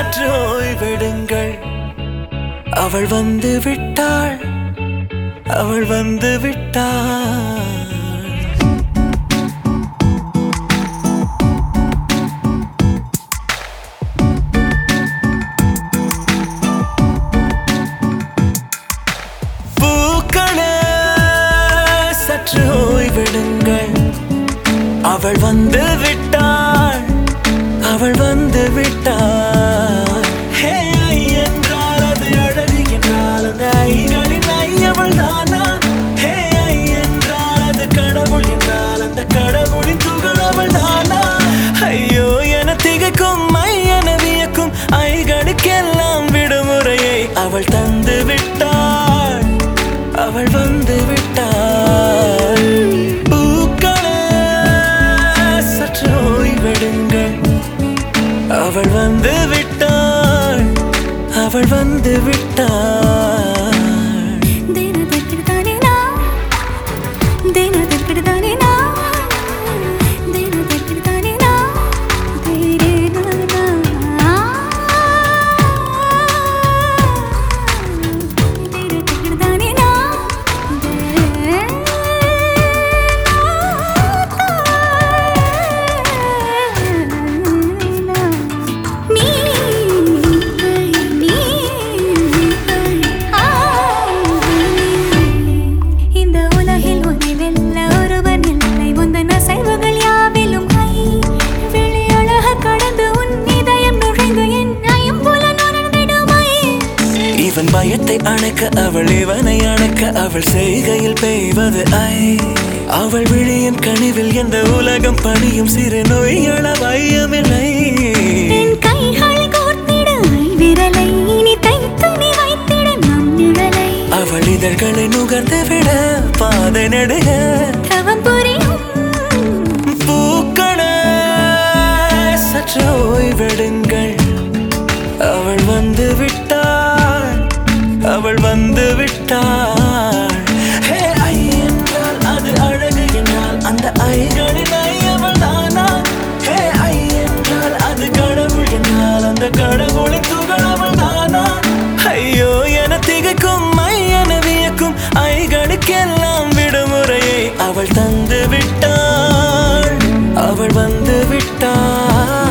சற்று ஓய்வெடுங்கள் அவள் வந்து விட்டாள் அவள் வந்து விட்டாள் பூக்களே சற்று ஓய்வெடுங்கள் அவள் வந்து விட்டாள் அவள் வந்து விட்டாள் ஹே ஐ என்றால் அது அழகு என்றால் அந்த ஐகளின் ஐ அவள் தானா ஹே ஐ என்றால் அது கடவுள் என்றால் அந்த கடவுளின் துகள் அவள் தானா ஐயோ என திகைக்கும் ஐ என வியக்கும் ஐகளுக்கெல்லாம் விடுமுறையை அவள் தந்து விட்டாள் அவள் வந்து விட்டாள் பூக்களே சற்று ஓய்வெடுங்கள் அவள் வந்து விட்டாள் அவள் வந்து விட்டாள் ದಿನದಕ್ಕಿಡ್ತಾನೆ ನಾ ದಿನದಕ್ಕಿಡ್ತಾನೆ ನಾ ದಿನದಕ್ಕಿಡ್ತಾನೆ ನಾ ಬೇರೆ ದಿನದಕ್ಕಿಡ್ತಾನೆ ನಾ நீ நீ இந்த உலகில் உன்னை வெல்ல ஒருவர் இல்லை முந்தன் அசைவுகள் யாவிலும் கை வெளி அழக கடந்து உன் இதயம் நுழைந்து என்னையும் போல நுழைந்திடுமை இவன் பயத்தை அணைக்க அவள் இவனை அணைக்க அவள் செய்கையில் பெய்வது ஐ அவள் விழியின் கனிவில் எந்த உலகம் பணியும் சிறு நோய்கள வையமில்லை என் கைகள் கோர்த்திட விரலை இனி தைத்து நீ வைத்திட நம் நிழலை அவள் இதழ்களை நுகர்ந்து விட பாதை நடுக தவம் புரியும் பூக்களே சற்று ஓய்வெடுங்கள் அவள் வந்து விட்டாள் அவள் வந்து விட்டாள் ஹே ஐ என்றால் அது அழகு என்றால் அந்த ஐகளின் ஐ அவள் தானா ஹே ஐ என்றால் அது கடவுள் என்றால் அந்த கடவுளின் துகள் அவள் தானா ஐயோ என திகைக்கும் ஐ என வியக்கும் ஐகளுக்கெல்லாம் விடுமுறையை அவள் தந்து விட்டாள் அவள் வந்து விட்டாள்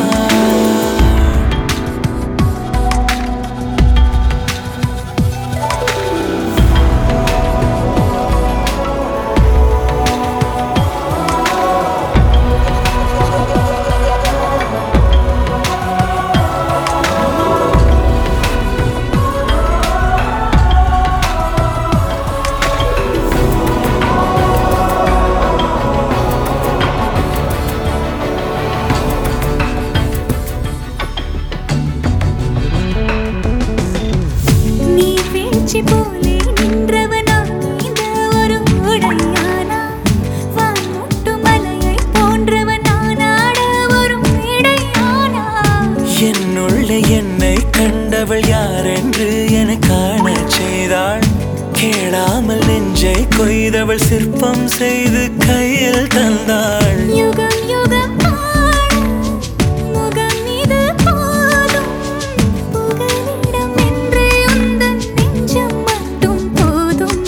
நீ வீழ்ச்சி போலே நின்றவனா இந்த ஒரு உடையானா வான்முட்டு மலையை போன்றவனானாட ஒரு இடையானா என்னுள்ளே என்னை கண்டவள் யாரென்று என காணச் செய்தாள் கேளாமல் நெஞ்சை கொய்தவள் சிற்பம் செய்து கையில் தந்தாள் யுகம் யுகம் ஆடும் முகம் இது போதும் புகலிடம் என்று உந்தன் நெஞ்சம் மட்டும் போதும்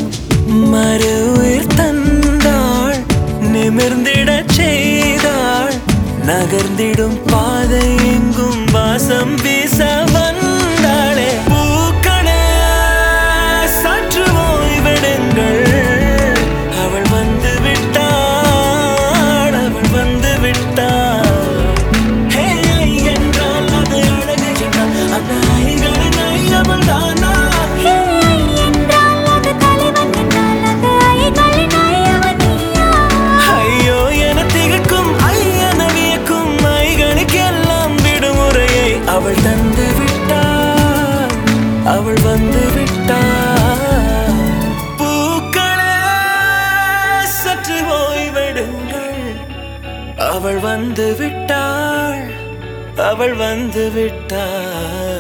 மறு உயிர் தந்தாள் நிமிர்ந்திடச் செய்தாள் நகர்ந்திடும் பாதை எங்கும் வாசம் வீச வந்தாளே பூக்களே சற்று ஓய்வெடுங்கள் அவள் வந்து விட்டாள் அவள் வந்து விட்டாள் ஹே ஐ என்றால் அது அழகு என்றால் அந்த ஐகளின் ஐ அவள் தானா ஹே என்றால் அது தலைவன் என்றால் அந்த ஐகளின் ஐயவன் நீயா ஐயோ என திகைக்கும் ஐயன வியக்கும் ஐகளுக்கெல்லாம் விடுமுறையை அவள் தந்து விட்டாள் அவள் வந்து விட்டாள் பூக்களே சற்று ஓய்வெடுங்கள் அவள் வந்து விட்டாள் அவள் வந்து விட்டாள்